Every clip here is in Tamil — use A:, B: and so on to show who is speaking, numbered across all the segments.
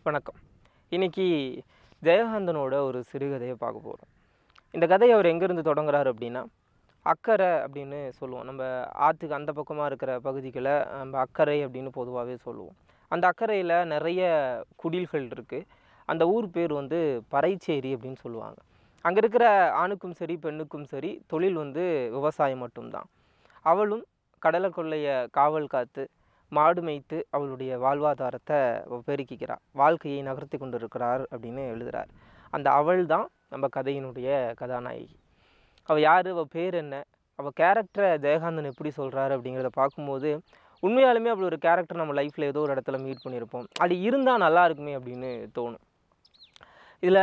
A: வணக்கம் இன்னைக்கு ஜெயகாந்தனோட ஒரு சிறுகதையை பார்க்க போகிறோம் இந்த கதையை அவர் எங்கேருந்து தொடங்குறாரு அப்படின்னா அக்கறை அப்படின்னு சொல்லுவோம் நம்ம ஆற்றுக்கு அந்த பக்கமாக இருக்கிற பகுதிகளை நம்ம அக்கறை அப்படின்னு பொதுவாகவே சொல்லுவோம் அந்த அக்கறையில் நிறைய குடில்கள் இருக்குது அந்த ஊர் பேர் வந்து பறைச்சேரி அப்படின்னு சொல்லுவாங்க அங்கே இருக்கிற ஆணுக்கும் சரி பெண்ணுக்கும் சரி தொழில் வந்து விவசாயம் மட்டும்தான் அவளும் கடலை கொள்ளைய காவல் காத்து மாடு மேய்த்து அவளுடைய வாழ்வாதாரத்தை அவ பெருக்கிக்கிறார் வாழ்க்கையை நகர்த்தி கொண்டிருக்கிறார் அப்படின்னு எழுதுறார் அந்த அவள் தான் நம்ம கதையினுடைய கதாநாயகி அவள் யார் அவள் பேர் என்ன அவள் கேரக்டரை ஜெயகாந்தன் எப்படி சொல்கிறாரு அப்படிங்கிறத பார்க்கும்போது உண்மையாலுமே அப்படி ஒரு கேரக்டர் நம்ம லைஃப்பில் ஏதோ ஒரு இடத்துல மீட் பண்ணியிருப்போம் அது இருந்தால் நல்லா இருக்குமே அப்படின்னு தோணும் இதில்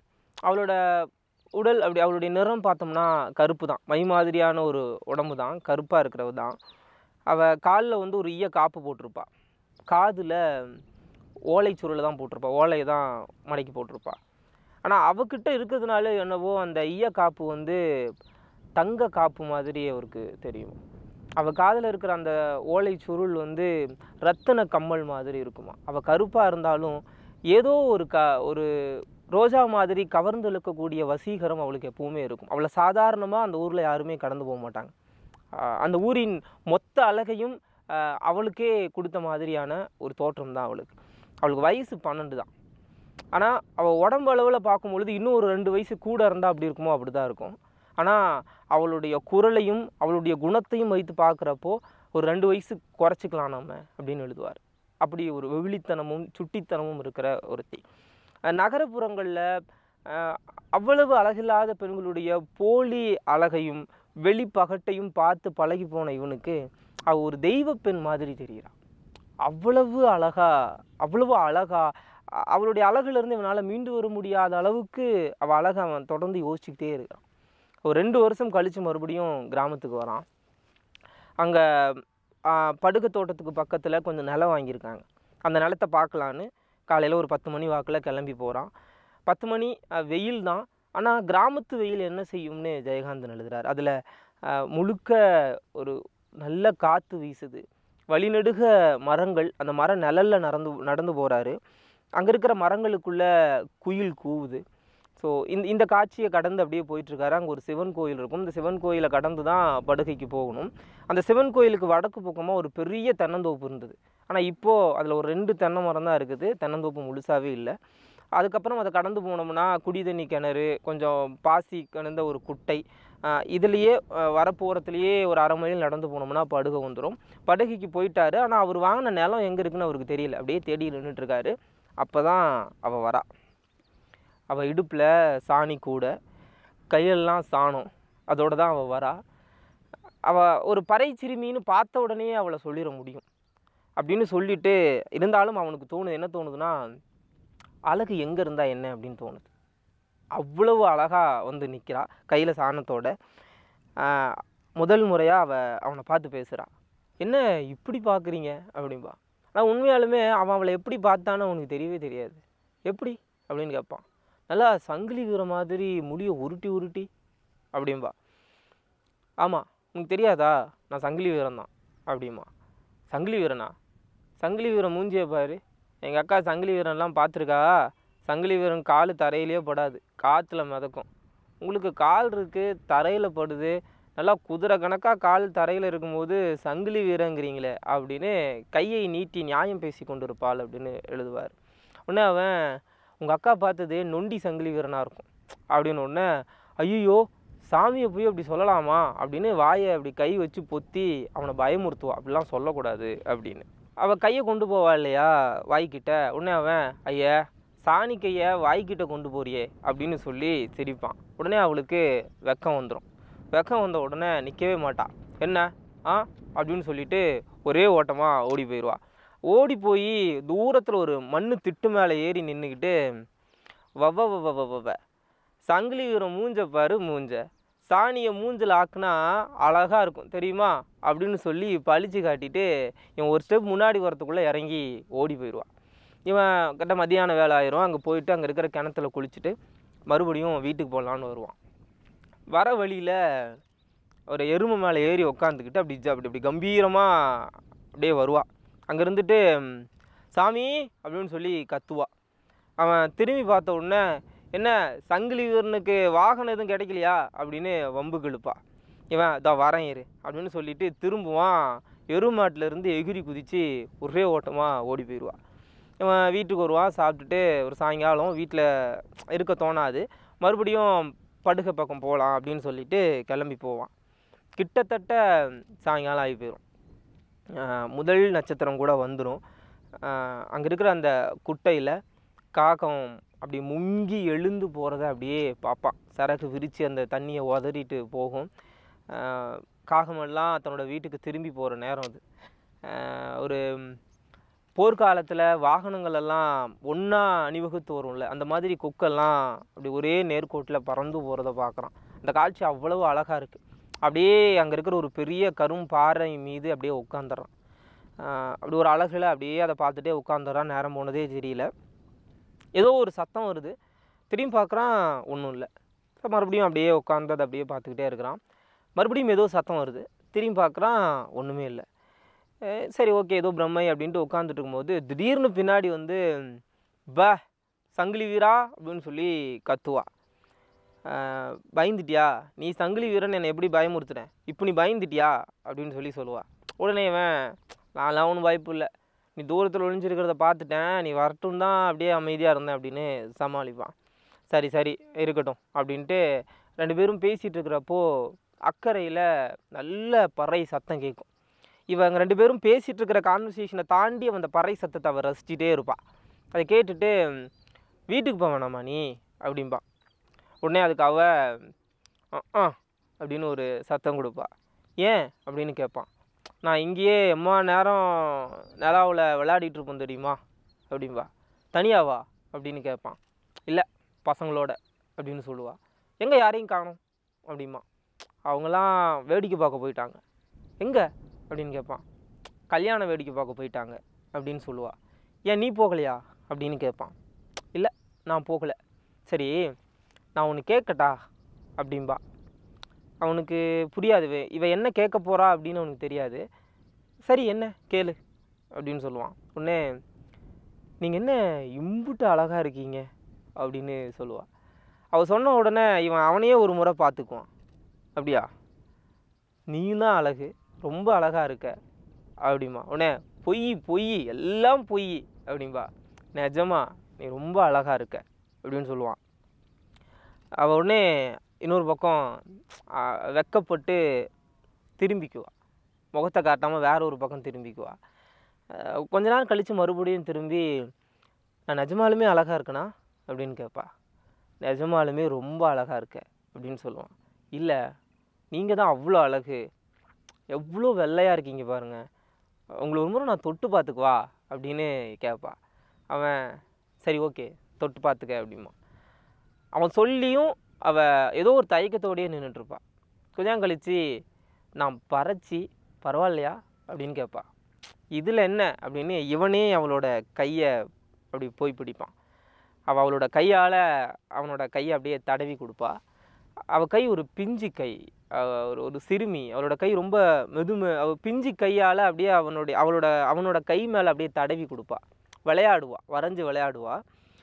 A: அவளோட உடல் அப்படி அவளுடைய நிறம் பார்த்தோம்னா கருப்பு தான் மை மாதிரியான ஒரு உடம்பு தான் கருப்பாக இருக்கிறவ தான் அவள் காலில் வந்து ஒரு ஈய காப்பு போட்டிருப்பா காதில் ஓலைச்சுருளை தான் போட்டிருப்பா ஓலையை தான் மடக்கி போட்டிருப்பா ஆனால் அவகிட்ட இருக்கிறதுனால என்னவோ அந்த ஈய காப்பு வந்து தங்க காப்பு மாதிரி அவருக்கு தெரியும் அவள் காதில் இருக்கிற அந்த ஓலை சுருள் வந்து ரத்தின கம்மல் மாதிரி இருக்குமா அவள் கருப்பாக இருந்தாலும் ஏதோ ஒரு க ஒரு ரோஜா மாதிரி கவர்ந்து இழுக்கக்கூடிய வசீகரம் அவளுக்கு எப்பவுமே இருக்கும் அவளை சாதாரணமாக அந்த ஊரில் யாருமே கடந்து போக மாட்டாங்க ஆஹ் அந்த ஊரின் மொத்த அழகையும் ஆஹ் அவளுக்கே கொடுத்த மாதிரியான ஒரு தோற்றம் தான் அவளுக்கு அவளுக்கு வயசு பன்னெண்டு தான் ஆனால் அவள் உடம்பு அளவில் பார்க்கும் பொழுது இன்னும் ஒரு ரெண்டு வயசு கூட இருந்தால் அப்படி இருக்குமோ அப்படி தான் இருக்கும் ஆனால் அவளுடைய குரலையும் அவளுடைய குணத்தையும் வைத்து பார்க்குறப்போ ஒரு ரெண்டு வயசு குறைச்சிக்கலாம் நம்ம அப்படின்னு எழுதுவார் அப்படி ஒரு வெவிலித்தனமும் சுட்டித்தனமும் இருக்கிற ஒருத்தி அஹ் நகரப்புறங்களில் அஹ் அவ்வளவு அழகில்லாத பெண்களுடைய போலி அழகையும் வெளிப்பகட்டையும் பார்த்து பழகி போன இவனுக்கு அவ ஒரு தெய்வ பெண் மாதிரி தெரிகிறான் அவ்வளவு அழகா அவ்வளவு அழகா அ- அவளுடைய அழகுலேருந்து இவனால் மீண்டு வர முடியாத அளவுக்கு அவள் அழகை அவன் தொடர்ந்து யோசிச்சுக்கிட்டே இருக்கான் ஒரு ரெண்டு வருஷம் கழித்து மறுபடியும் கிராமத்துக்கு வரான் அங்கே படுகை தோட்டத்துக்கு பக்கத்தில் கொஞ்சம் நிலம் வாங்கியிருக்காங்க அந்த நிலத்தை பார்க்கலான்னு காலையில் ஒரு பத்து மணி வாக்கில் கிளம்பி போகிறான் பத்து மணி அஹ், வெயில் தான் ஆனால் கிராமத்து வெயில் என்ன செய்யும்னு ஜெயகாந்தன் எழுதுறார் அதில் முழுக்க ஒரு நல்ல காற்று வீசுது வழிநெடுக மரங்கள் அந்த மர நிழல்ல நடந்து நடந்து போகிறாரு அங்கே இருக்கிற மரங்களுக்குள்ள குயில் கூவுது ஸோ இந்த இந்த காட்சியை கடந்து அப்படியே போயிட்டுருக்காரு அங்கே ஒரு சிவன் கோயில் இருக்கும் இந்த சிவன் கோயிலை கடந்து தான் படுகைக்கு போகணும் அந்த சிவன் கோயிலுக்கு வடக்கு பக்கமாக ஒரு பெரிய தென்னந்தோப்பு இருந்தது ஆனால் இப்போது அதில் ஒரு ரெண்டு தென்னை மரம் தான் இருக்குது தென்னந்தோப்பு முழுசாவே இல்லை அதுக்கப்புறம் அதை கடந்து போனோம்னா குடி தண்ணி கிணறு கொஞ்சம் பாசி கலந்த ஒரு குட்டை ஆஹ் இதுலேயே ஆஹ் வரப்போகிறதுலையே ஒரு அரை மைல் நடந்து போனோம்னா படுகை வந்துடும் படுகைக்கு போயிட்டாரு ஆனால் அவர் வாங்கின நிலம் எங்கே இருக்குன்னு அவருக்கு தெரியல அப்படியே தேடி நின்றுட்டு இருக்காரு அப்போ தான் அவள் வரா அவள் இடுப்பில் சாணி கூட கையெல்லாம் சாணம் அதோட தான் அவள் வரா அவள் ஒரு பறை சிறுமின்னு பார்த்த உடனே அவளை சொல்லிட முடியும் அப்படின்னு சொல்லிட்டு இருந்தாலும் அவனுக்கு தோணுது என்ன தோணுதுன்னா அழகு எங்கே இருந்தா என்ன அப்படின்னு தோணுது அவ்வளவு அழகாக வந்து நிற்கிறா கையில் சாணத்தோட ஆஹ் முதல் முறையாக அவ அவனை பார்த்து பேசுகிறா என்ன இப்படி பார்க்குறீங்க அப்படின்பா ஆனால் உண்மையாலுமே அவன் அவளை எப்படி பார்த்தான்னு அவனுக்கு தெரியவே தெரியாது எப்படி அப்படின்னு கேட்பான் நல்லா சங்கிலி வீர மாதிரி முடியை உருட்டி உருட்டி அப்படின்பா ஆமாம் உனக்கு தெரியாதா நான் சங்கிலி வீரன் தான் அப்படிமா சங்கிலி வீரனா சங்கிலி வீரன் மூஞ்சியை பாரு எங்கள் அக்கா சங்கிலி வீரன்லாம் பார்த்துருக்கா சங்கிலி வீரன் கால் தரையிலேயே படாது காற்றுல மிதக்கும் உங்களுக்கு கால் இருக்குது தரையில் படுது நல்லா குதிரை கணக்காக கால் தரையில் இருக்கும்போது சங்கிலி வீரங்கிறீங்களே அப்படின்னு கையை நீட்டி நியாயம் பேசி கொண்டு இருப்பாள் அப்படின்னு எழுதுவார் உடனே அவன் உங்கள் அக்கா பார்த்தது நொண்டி சங்கிலி வீரனாக இருக்கும் அப்படின்னு உடனே ஐயோ சாமியை போய் அப்படி சொல்லலாமா அப்படின்னு வாயை அப்படி கை வச்சு பொத்தி அவனை பயமுறுத்துவா அப்படிலாம் சொல்லக்கூடாது அப்படின்னு அவள் கையை கொண்டு போவா இல்லையா வாய்க்கிட்ட உடனே அவன் ஐயா சாணி கையை வாய்க்கிட்ட கொண்டு போறியே அப்படின்னு சொல்லி சிரிப்பான் உடனே அவளுக்கு வெக்கம் வந்துடும் வெக்கம் வந்த உடனே நிற்கவே மாட்டான் என்ன ஆ அப்படின்னு சொல்லிட்டு ஒரே ஓட்டமாக ஓடி போயிடுவா ஓடி போய் தூரத்தில் ஒரு மண்ணு திட்டு மேலே ஏறி நின்றுக்கிட்டு வவ வவ வவ வவ சங்கிலி வீரம் மூஞ்ச பாரு மூஞ்ச சாணியை மூஞ்சில் ஆக்குனா அழகாக இருக்கும் தெரியுமா அப்படின்னு சொல்லி பழிச்சு காட்டிட்டு இவன் ஒரு ஸ்டெப் முன்னாடி வரத்துக்குள்ளே இறங்கி ஓடி போயிடுவான் இவன் கிட்ட மதியான வேலை ஆயிரும் அங்கே போயிட்டு அங்கே இருக்கிற கிணத்துல குளிச்சுட்டு மறுபடியும் வீட்டுக்கு போகலான்னு வருவான் வர வழியில் ஒரு எருமை மேலே ஏறி உக்காந்துக்கிட்டு அப்படி ஜ- அப்படி அப்படி கம்பீரமாக அப்படியே வருவா அங்கே இருந்துட்டு ம், சாமி அப்படின்னு சொல்லி கத்துவா அவன் திரும்பி பார்த்த உடனே என்ன சங்கிலி வீரனுக்கு வாகனம் எதுவும் கிடைக்கலையா அப்படின்னு வம்புக்கு இழுப்பா இவன் இதோ வரேன் இரு அப்படின்னு சொல்லிட்டு திரும்புவான் எருமாட்டுல இருந்து எகிரி குதித்து ஒரே ஓட்டமாக ஓடி போயிடுவான் இவன் வீட்டுக்கு வருவான் சாப்பிட்டுட்டு ஒரு சாயங்காலம் வீட்டில் இருக்க தோணாது மறுபடியும் படுகை பக்கம் போகலாம் அப்படின்னு சொல்லிட்டு கிளம்பி போவான் கிட்டத்தட்ட சாயங்காலம் ஆகி போயிடும் ஆஹ் முதல் நட்சத்திரம் கூட வந்துடும் அங்கே இருக்கிற அந்த குட்டையில் காகம் அப்படி முங்கி எழுந்து போகிறத அப்படியே பார்ப்பான் சரக்கு விரித்து அந்த தண்ணியை உதறிட்டு போகும் ஆஹ் காகமெல்லாம் தன்னோட வீட்டுக்கு திரும்பி போகிற நேரம் அது ஆஹ் ஒரு போர்க்காலத்தில் வாகனங்கள் எல்லாம் ஒன்றா அணிவகுத்து வரும்ல அந்த மாதிரி கொக்கெல்லாம் அப்படி ஒரே நேர்கோட்டில் பறந்து போகிறத பார்க்குறான் அந்த காட்சி அவ்வளவு அழகாக இருக்குது அப்படியே அங்கே இருக்கிற ஒரு பெரிய கரும் பாறை மீது அப்படியே உட்காந்துறான் அப்படி ஒரு அழகுல அப்படியே அதை பார்த்துட்டே உட்காந்துறான் நேரம் போனதே தெரியல ஏதோ ஒரு சத்தம் வருது திரும்பி பார்க்குறான் ஒன்றும் இல்லை ஸோ மறுபடியும் அப்படியே உட்காந்து அதை அப்படியே பார்த்துக்கிட்டே இருக்கிறான் மறுபடியும் ஏதோ சத்தம் வருது திரும்பி பார்க்குறான் ஒன்றுமே இல்லை அஹ் சரி ஓகே ஏதோ பிரம்மை அப்படின்ட்டு உட்காந்துட்டு இருக்கும்போது திடீர்னு பின்னாடி வந்து ப சங்கிலி வீரா அப்படின்னு சொல்லி கத்துவா அஹ் பயந்துட்டியா நீ சங்கிலி வீரன் என்னை எப்படி பயமுறுத்துறேன் இப்போ நீ பயந்துட்டியா அப்படின்னு சொல்லி சொல்லுவா உடனே இவன் நான்லாம் ஒன்றும் வாய்ப்பு இல்லை நீ தூரத்தில் ஒளிஞ்சிருக்கிறத பார்த்துட்டேன் நீ வரட்டும் தான் அப்படியே அமைதியாக இருந்தேன் அப்படின்னு சமாளிப்பான் சரி சரி இருக்கட்டும் அப்படின்ட்டு ரெண்டு பேரும் பேசிகிட்டு இருக்கிறப்போ அக்கறையில் நல்ல பறை சத்தம் கேட்கும் இவங்க ரெண்டு பேரும் பேசிகிட்டு இருக்கிற கான்வர்சேஷனை தாண்டி அவன் அந்த பறை சத்தத்தை அவள் ரசிச்சிட்டே இருப்பாள் அதை கேட்டுட்டு வீட்டுக்கு போக வேணாமா நீ அப்படின்பா உடனே அதுக்கு அவ "அ, ஆ அப்படின்னு ஒரு சத்தம் கொடுப்பா ஏன் அப்படின்னு கேட்பான் நான் இங்கேயே எம்மா நேரம் நிலாவில் விளையாடிட்டு இருப்போம் தெரியுமா அப்படின்பா தனியாவா அப்படின்னு கேட்பான் இல்லை பசங்களோட அப்படின்னு சொல்லுவா எங்கே யாரையும் காணோம் அப்படிமா அவங்களாம் வேடிக்கை பார்க்க போயிட்டாங்க எங்கே அப்படின்னு கேட்பான் கல்யாணம் வேடிக்கை பார்க்க போயிட்டாங்க அப்படின்னு சொல்லுவா ஏன் நீ போகலையா அப்படின்னு கேட்பான் இல்லை நான் போகலை சரி நான் ஒன்று கேட்கட்டா அப்படின்பா அவனுக்கு புரியாது இவ- இவ என்ன கேட்க போறா அப்படின்னு அவனுக்கு தெரியாது சரி என்ன கேளு அப்படின்னு சொல்லுவான் உடனே நீங்கள் என்ன இம்புட்டு அழகாக இருக்கீங்க அப்படின்னு சொல்லுவா அவள் சொன்ன உடனே இவன் அவனையே ஒரு முறை பார்த்துக்குவான் அப்படியா நீயும் தான் அழகு ரொம்ப அழகாக இருக்க அப்படிம்பா உடனே பொய் பொய் எல்லாம் பொய் அப்படிம்பா நிஜமா நீ ரொம்ப அழகாக இருக்க அப்படின்னு சொல்லுவான் அவள் உடனே இன்னொரு பக்கம் ஆ, வெக்கப்பட்டு திரும்பிக்குவா முகத்தை காட்டாமல் வேற ஒரு பக்கம் திரும்பிக்குவா அஹ் கொஞ்ச நாள் கழித்து மறுபடியும் திரும்பி நான் நிஜமாலுமே அழகாக இருக்கனா அப்படின்னு கேட்பா நிஜமாலுமே ரொம்ப அழகாக இருக்க அப்படின்னு சொல்லுவான் இல்லை நீங்கள் தான் அவ்வளோ அழகு எவ்வளோ வெள்ளையாக இருக்கீங்க பாருங்க உங்களை ஒரு முறை நான் தொட்டு பார்த்துக்குவா அப்படின்னு கேட்பா அவன் சரி ஓகே தொட்டு பார்த்துக்க அப்படிமா அவன் சொல்லியும் அவள் ஏதோ ஒரு தயக்கத்தோடயே நின்றுட்டுருப்பா கொஞ்ச நேரம் கழித்து நான் பறச்சி பரவாயில்லையா அப்படின்னு கேட்பா இதில் என்ன அப்படின்னு இவனே அவளோட கையை அப்படி போய் பிடிப்பான் அவள் அவளோட கையால் அவனோட கையை அப்படியே தடவி கொடுப்பா அவள் கை ஒரு பிஞ்சு கை அவ ஒரு ஒரு சிறுமி அவளோட கை ரொம்ப மெதுமு அவ பிஞ்சு கையால் அப்படியே அவனுடைய அவளோட அவனோட கை மேலே அப்படியே தடவி கொடுப்பா விளையாடுவா வரைஞ்சி விளையாடுவா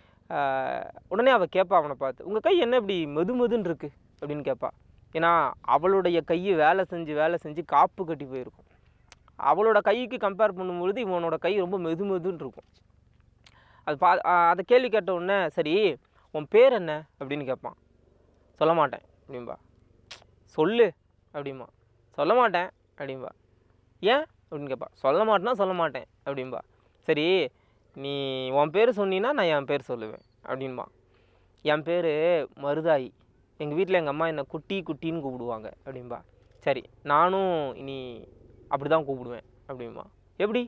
A: ஆஹ் உடனே அவள் கேட்பா அவனை பார்த்து உங்கள் கை என்ன இப்படி மெது மெதுன்னு இருக்கு அப்படின்னு கேட்பா ஏன்னா அவளுடைய கை வேலை செஞ்சு வேலை செஞ்சு காப்பு கட்டி போயிருக்கும் அவளோட கைக்கு கம்பேர் பண்ணும்பொழுது இவனோட கை ரொம்ப மெது மெதுன்னு இருக்கும் அது பா ஆஹ் அதை கேள்வி கேட்ட உடனே சரி உன் பேர் என்ன அப்படின்னு கேட்பான் சொல்ல மாட்டேன் அப்படின்பா சொல்லு அப்படிம்பா சொல்ல மாட்டேன் அப்படின்பா ஏன் அப்படின்னு கேட்பா சொல்ல மாட்டேன்னா சொல்ல மாட்டேன் அப்படின்பா சரி நீ உன் பேர் சொன்னீன்னா நான் என் பேர் சொல்லுவேன் அப்படின்பா என் பேர் மருதாயி எங்கள் வீட்டில் எங்கள் அம்மா என்னை குட்டி குட்டின்னு கூப்பிடுவாங்க அப்படின்பா சரி நானும் இனி அப்படி தான் கூப்பிடுவேன் அப்படிம்பா எப்படி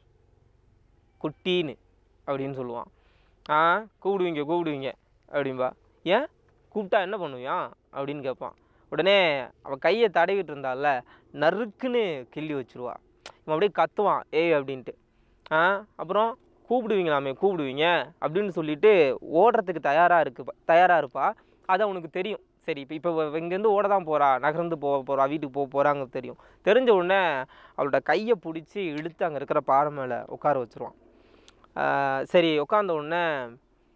A: குட்டின்னு அப்படின்னு சொல்லுவான் ஆ கூப்பிடுவீங்க கூப்பிடுவீங்க அப்படின்பா ஏன் கூப்பிட்டா என்ன பண்ணுவியா அப்படின்னு கேட்பான் உடனே அவள் கையை தடவிட்டு இருந்தால நறுக்குன்னு கிள்ளி வச்சிருவா இவன் அப்படியே கத்துவான் ஏய் அப்படின்ட்டு ஆ அப்புறம் கூப்பிடுவீங்களாமே கூப்பிடுவீங்க அப்படின்னு சொல்லிட்டு ஓடுறதுக்கு தயாராக இருக்கு தயாராக இருப்பா அது அவனுக்கு தெரியும் சரி இப்போ இப்போ இங்கேருந்து ஓட தான் போகிறா நகர்ந்து போக போகிறா வீட்டுக்கு போக போகிறாங்க தெரியும் தெரிஞ்ச உடனே அவளோட கையை பிடிச்சி இழுத்து அங்கே இருக்கிற பாறை மேலே உட்கார வச்சிருவான் ஆஹ் சரி உட்காந்த உடனே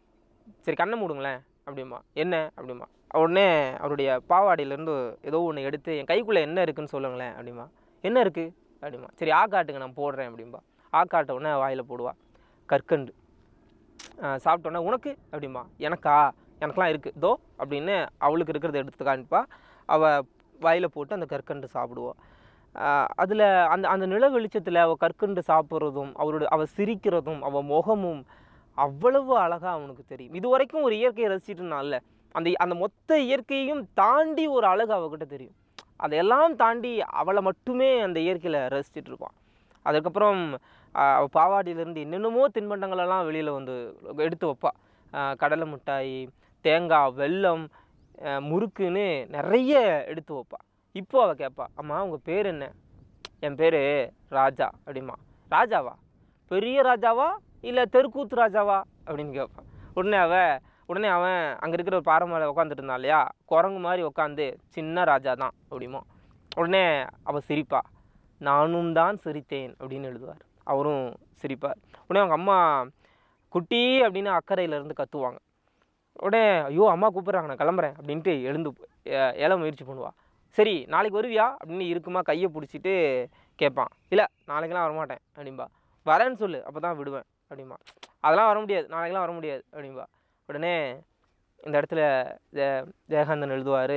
A: சரி கண்ணை மூடுங்களேன் அப்படிம்பா என்ன அப்படிம்பா உடனே அவருடைய பாவாடையிலேருந்து ஏதோ ஒன்று எடுத்து என் கைக்குள்ளே என்ன இருக்குன்னு சொல்லுங்களேன் அப்படிம்பா என்ன இருக்குது அப்படிம்பா சரி ஆ காட்டுங்க நான் போடுறேன் அப்படிம்பா ஆ காட்ட உடனே வாயில் போடுவா கற்கண்டு ஆஹ் சாப்பிட்ட உடனே உனக்கு அப்படிம்பா எனக்கா எனக்கெலாம் இருக்குது தோ அப்படின்னு அவளுக்கு இருக்கிறத எடுத்து காமிப்பா அவள் வாயில் போட்டு அந்த கற்கண்டு சாப்பிடுவா அதில் அந்த அந்த நில வெளிச்சத்தில் அவள் கற்கண்டு சாப்பிட்றதும் அவரோட அவள் சிரிக்கிறதும் அவள் முகமும் அவ்வளவு அழகாக அவனுக்கு தெரியும் இது வரைக்கும் ஒரு இயற்கையை ரசிச்சிட்டு இருந்தான்ல அந்த அந்த மொத்த இயற்கையையும் தாண்டி ஒரு அழகு அவகிட்ட தெரியும் அதையெல்லாம் தாண்டி அவளை மட்டுமே அந்த இயற்கையில் ரசிச்சிட்டு இருப்பான் அதுக்கப்புறம் ஆஹ் அவ பாவாடியிலேருந்து என்னென்னமோ தின்பண்டங்களெல்லாம் வெளியில் வந்து எடுத்து வைப்பா ஆஹ் கடலை மிட்டாய் தேங்காய் வெல்லம் ஆஹ் முறுக்குன்னு நிறைய எடுத்து வைப்பா இப்போ அவள் கேட்பா அம்மா உங்கள் பேர் என்ன என் பேர் ராஜா அப்படிமா ராஜாவா பெரிய ராஜாவா இல்லை தெருக்கூத்து ராஜாவா அப்படின்னு கேட்பான் உடனே அவ உடனே அவன் அங்கே இருக்கிற ஒரு பாறை மேலே உட்காந்துட்டு இருந்தான் இல்லையா குரங்கு மாதிரி உட்காந்து சின்ன ராஜா தான் அப்படிமோ உடனே அவள் சிரிப்பா நானும் தான் சிரித்தேன் அப்படின்னு எழுதுவார் அவரும் சிரிப்பார் உடனே அவங்க அம்மா குட்டி அப்படின்னு அக்கறையில இருந்து கத்துவாங்க உடனே ஐயோ அம்மா கூப்பிட்றாங்க நான் கிளம்புறேன் அப்படின்ட்டு எழுந்து எ- எழ முயற்சி பண்ணுவா சரி நாளைக்கு வருவியா அப்படின்னு இருக்குமா கையை பிடிச்சிட்டு கேட்பான் இல்லை நாளைக்கெல்லாம் வரமாட்டேன் அப்படின்பா வரேன்னு சொல்லு அப்போ தான் விடுவேன் அப்படிம்பா அதெல்லாம் வர முடியாது நாளைக்கெல்லாம் வர முடியாது அப்படின்பா உடனே இந்த இடத்துல ஜெ- ஜெயகாந்தன் எழுதுவார்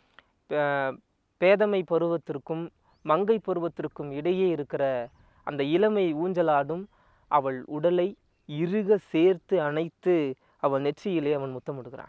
A: பேதமை பருவத்திற்கும் மங்கை பருவத்திற்கும் இடையே இருக்கிற அந்த இளமை ஊஞ்சலாடும் அவள் உடலை இறுக சேர்த்து அணைத்து அவள் நெற்றியிலே அவன் முத்தம் எடுக்கிறான்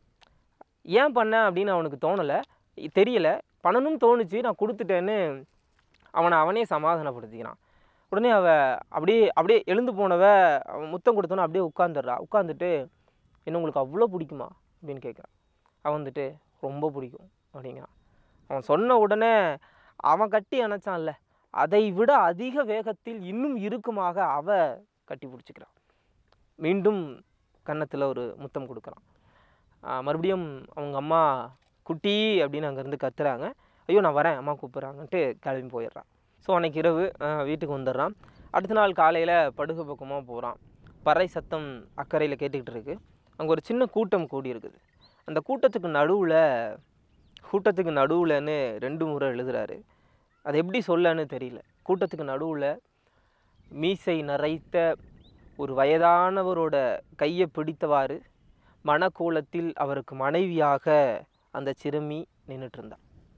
A: ஏன் பண்ண அப்படின்னு அவனுக்கு தோணலை தெரியல பண்ணணும்னு தோணுச்சு நான் கொடுத்துட்டேன்னு அவனை அவனே சமாதானப்படுத்திக்கிறான் உடனே அவ அப்படியே அப்படியே எழுந்து போனவ அவன் முத்தம் கொடுத்தோன்னே அப்படியே உட்காந்துடுறா உட்காந்துட்டு என்ன உங்களுக்கு அவ்வளோ பிடிக்குமா அப்படின்னு கேட்குறான் அவன் வந்துட்டு ரொம்ப பிடிக்கும் அப்படிங்கிறான் அவன் சொன்ன உடனே அவன் கட்டி அணைச்சான்ல அதை விட அதிக வேகத்தில் இன்னும் இறுக்கமாக அவ கட்டி பிடிச்சிக்கிறான் மீண்டும் கன்னத்தில் ஒரு முத்தம் கொடுக்குறான் ஆஹ் மறுபடியும் அவங்க அம்மா குட்டி அப்படின்னு அங்கேருந்து கத்துறாங்க ஐயோ நான் வரேன் அம்மா கூப்பிட்றாங்கன்ட்டு கிளம்பி போயிடுறான் ஸோ அன்னைக்கு இரவு ஆஹ் வீட்டுக்கு வந்துடுறான் அடுத்த நாள் காலையில் படுகை பக்கமாக போகிறான் பறை சத்தம் அக்கறையில் கேட்டுக்கிட்டு இருக்கு அங்கே ஒரு சின்ன கூட்டம் கூடி இருக்குது அந்த கூட்டத்துக்கு நடுவில் கூட்டத்துக்கு நடுவுலன்னு ரெண்டு முறை எழுதுறாரு அது எப்படி சொல்லன்னு தெரியல கூட்டத்துக்கு நடுவில் மீசை நரைத்த ஒரு வயதானவரோட கையை பிடித்தவாறு மணக்கோலத்தில் அவருக்கு மனைவியாக அந்த சிறுமி நின்றுட்டு இருந்தா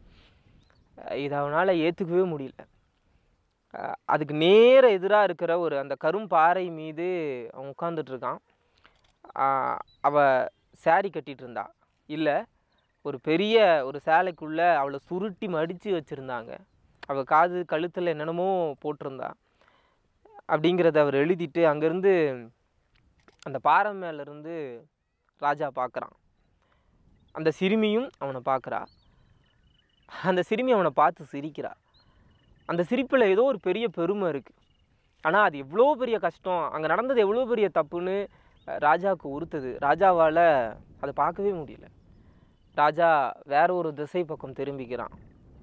A: அஹ் இதை அவனால் ஏற்றுக்கவே முடியல அஹ் அதுக்கு நேர எதிராக இருக்கிற ஒரு அந்த கரும்பாறை மீது அவன் உட்காந்துட்டு இருக்கான் அஹ் அவ saree கட்டிட்டு இருந்தா இல்லை ஒரு பெரிய ஒரு சேலைக்குள்ளே அவளை சுருட்டி மடித்து வச்சுருந்தாங்க அவள் காது கழுத்தில் என்னென்னமோ போட்டிருந்தா அப்படிங்கிறத அவர் எழுதிட்டு அங்கேருந்து அந்த பாறை மேலேருந்து ராஜா பார்க்குறான் அந்த சிறுமியும் அவனை பார்க்குறா அந்த சிறுமி அவனை பார்த்து சிரிக்கிறா அந்த சிரிப்பில் ஏதோ ஒரு பெரிய பெருமை இருக்குது ஆனால் அது எவ்வளோ பெரிய கஷ்டம் அங்கே நடந்தது எவ்வளோ பெரிய தப்புன்னு அஹ், ராஜாவுக்கு உறுத்துது ராஜாவால் அதை பார்க்கவே முடியல ராஜா வேற ஒரு திசை பக்கம் திரும்பிக்கிறான்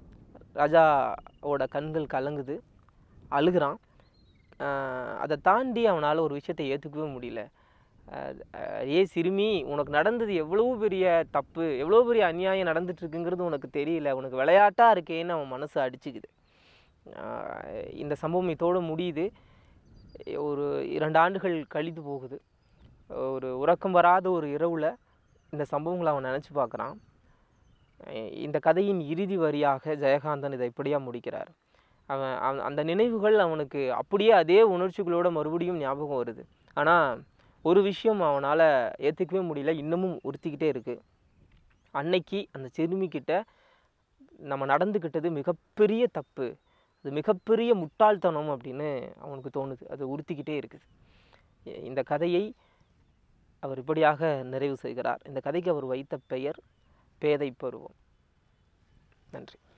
A: ராஜாவோட கண்கள் கலங்குது அழுகிறான் ஆஹ் அதை தாண்டி அவனால் ஒரு விஷயத்தை ஏற்றுக்கவே முடியல அஹ் அஹ் ஏ சிறுமி உனக்கு நடந்தது எவ்வளோ பெரிய தப்பு எவ்வளோ பெரிய அநியாயம் நடந்துட்டு இருக்குங்கிறது உனக்கு தெரியல உனக்கு விளையாட்டாக இருக்கேன்னு அவன் மனசு அடிச்சுக்குது ஆஹ் இந்த சம்பவம் இதோடு முடியுது ஒரு இரண்டு ஆண்டுகள் கழித்து போகுது ஒரு உறக்கம் வராத ஒரு இரவில் இந்த சம்பவங்களை அவன் நினச்சி பார்க்குறான் அஹ் இந்த கதையின் இறுதி வரியாக ஜெயகாந்தன் இதை இப்படியா முடிக்கிறார் அவன் அவன் அந்த நினைவுகள் அவனுக்கு அப்படியே அதே உணர்ச்சிகளோட மறுபடியும் ஞாபகம் வருது ஆனால் ஒரு விஷயம் அவனால் ஏற்றுக்கவே முடியல இன்னமும் உறுத்திக்கிட்டே இருக்குது அன்னைக்கு அந்த சிறுமிக்கிட்ட நம்ம நடந்துக்கிட்டது மிகப்பெரிய தப்பு அது மிகப்பெரிய முட்டாள்தனம் அப்படின்னு அவனுக்கு தோணுது அது உறுத்திக்கிட்டே இருக்குது இ- இந்த கதையை அவர் இப்படியாக நிறைவு செய்கிறார் இந்த கதைக்கு அவர் வைத்த பெயர் பேதை பருவம் நன்றி